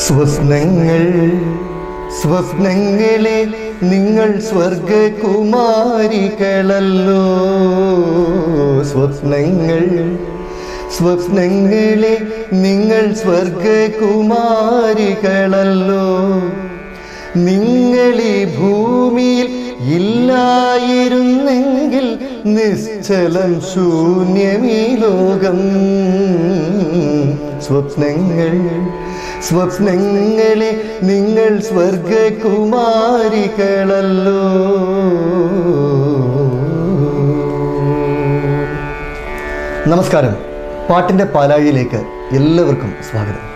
സ്വപ്നങ്ങൾ സ്വപ്നങ്ങളെ നിങ്ങൾ സ്വർഗകുമാരികളല്ലോ സ്വപ്നങ്ങൾ സ്വപ്നങ്ങളെ നിങ്ങൾ സ്വർഗകുമാരികളല്ലോ നിങ്ങൾ ഈ ഭൂമിയിൽ ഇല്ലായിരുന്നെങ്കിൽ നിശ്ചലം ശൂന്യമീ ലോകം സ്വപ്നങ്ങൾ സ്വപ്നങ്ങളെ നിങ്ങൾ സ്വർഗകുമാരികളല്ലോ നമസ്കാരം പാട്ടിൻ്റെ പാലാഴിയിലേക്ക് എല്ലാവർക്കും സ്വാഗതം